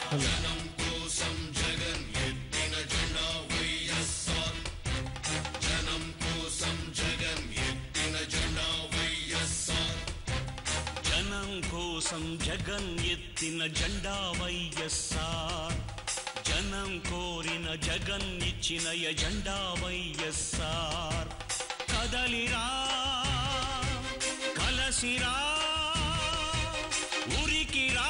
జనం కోసం జగన్ ఎత్తిన జెండా వైఎస్ఆర్ జనం కోరిన జగన్ ఇచ్చిన ఎజెండా వైఎస్ఆర్ కదలిరా కలసిరా ఉరికిరా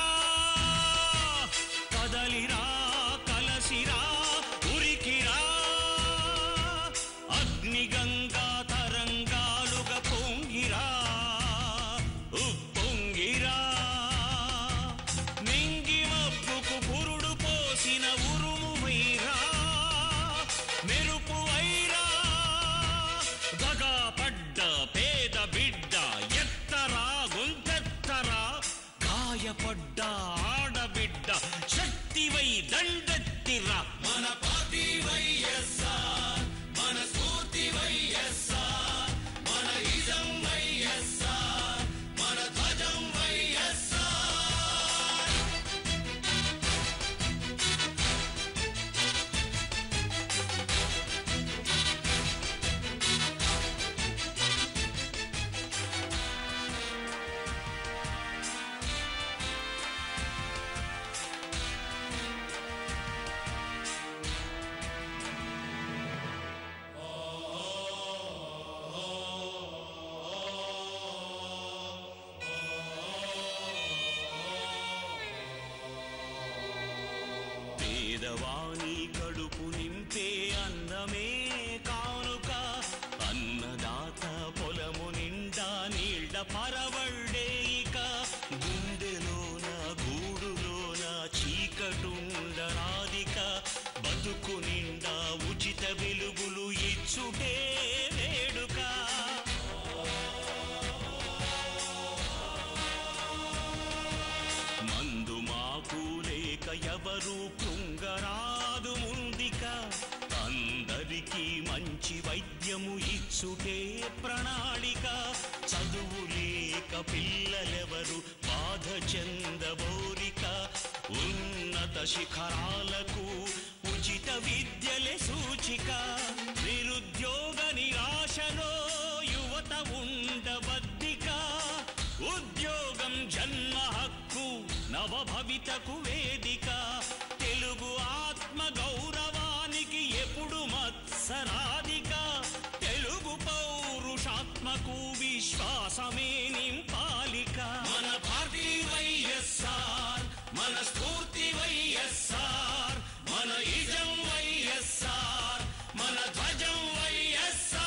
కదలిరా కలసిరా ఉరికిరా అగ్నిగంగా తరంగాలుగా పొంగిరా ఉప్పొంగిరా మింగి మబ్బుకు పురుడు పోసిన ఉరుము వైరా మెరుపు వైరా దగా పడ్డ పేద బిడ్డ ఎత్తరా గొంతెత్తరా గాయపడ్డ ఆడబిడ్డ శక్తివై దండెత్తిరా మన పార్టీ వైఎస్ఆర్ మన స్ఫూర్తి వైఎస్ఆర్ మన ఇజం వైఎస్ఆర్ మన ధ్వజం వైఎస్ఆర్ పేదవాణి కడుపు నింపే అన్నమే కానుక అన్నదాత పొలము నిండా నీళ్ళ పరవళ్ళే ఇక గుండెలోన గూడులోన చీకటుండరాదిక బతుకు నిండా ఉచిత వెలుగులు ఇచ్చుటే వేడుక మందు మాకు లేక ఎవరు కృంగరాదు ముందిక అందరికీ మంచి వైద్యము ఇచ్చుటే ప్రణాళిక చదువు లేక పిల్లలెవరు బాధ చెందబోరిక ఉన్నత శిఖరాలకు ఉచిత విద్యలే సూచిక నిరుద్యోగ నిరాశలో యువత ఉండబద్దిక ఉద్యోగం జన్మ హక్కు నవభవితకు వేదిక తెలుగు ఆత్మ గౌరవానికి ఎప్పుడు మత్సరాధిక తెలుగు పౌరుషాత్మకు విశ్వాసమే నింపాలిక మన పార్టీ వైఎస్ఆర్ మన స్ఫూర్తి వైఎస్ఆర్ మన ఇజం వైఎస్ఆర్ మన ధ్వజం వైఎస్ఆర్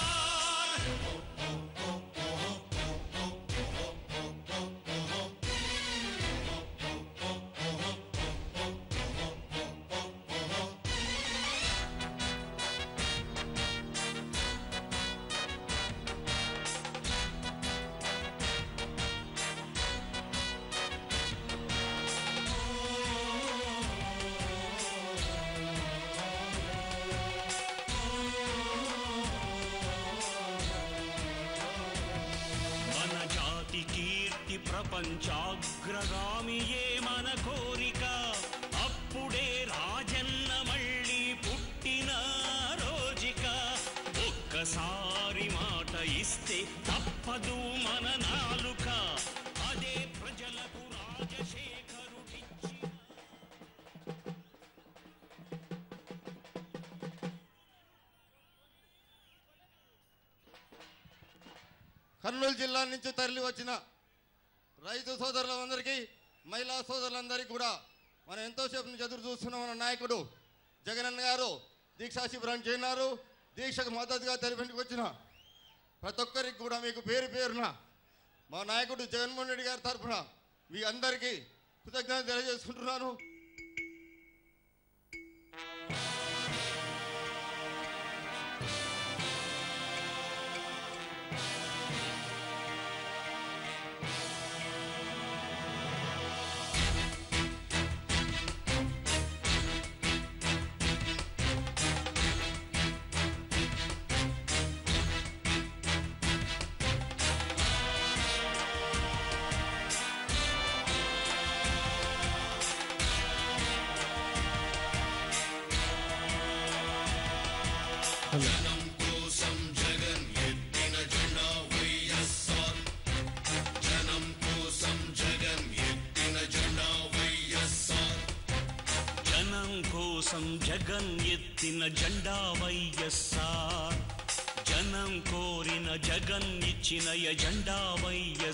మన జాతి కీర్తి ప్రపంచాగ్రగామియే మన కోరిక అప్పుడే రాజన్న మళ్ళీ పుట్టిన రోజిక ఒక్కసారి మాట ఇస్తే తప్పదు మన నాలుక అదే ప్రజలకు రాజశేఖరుడిచ్చిన కర్నూలు జిల్లా నుంచి తరలి వచ్చిన రైతు సోదరులందరికీ మహిళా సోదరులందరికీ కూడా మనం ఎంతోసేపు నుంచి ఎదురు చూస్తున్న మన నాయకుడు జగనన్న గారు దీక్షా శిబిరం చేయనారు దీక్షకు మద్దతుగా తెలిపింటికి వచ్చిన ప్రతి ఒక్కరికి కూడా మీకు పేరు పేరున మా నాయకుడు జగన్మోహన్ రెడ్డి గారి తరఫున మీ అందరికీ కృతజ్ఞత తెలియజేసుకుంటున్నాను జనం కోసం జగన్ ఎత్తిన జెండా వైఎస్ఆర్ జనం కోరిన జగన్ ఇచ్చిన ఎజెండా వైఎస్ఆర్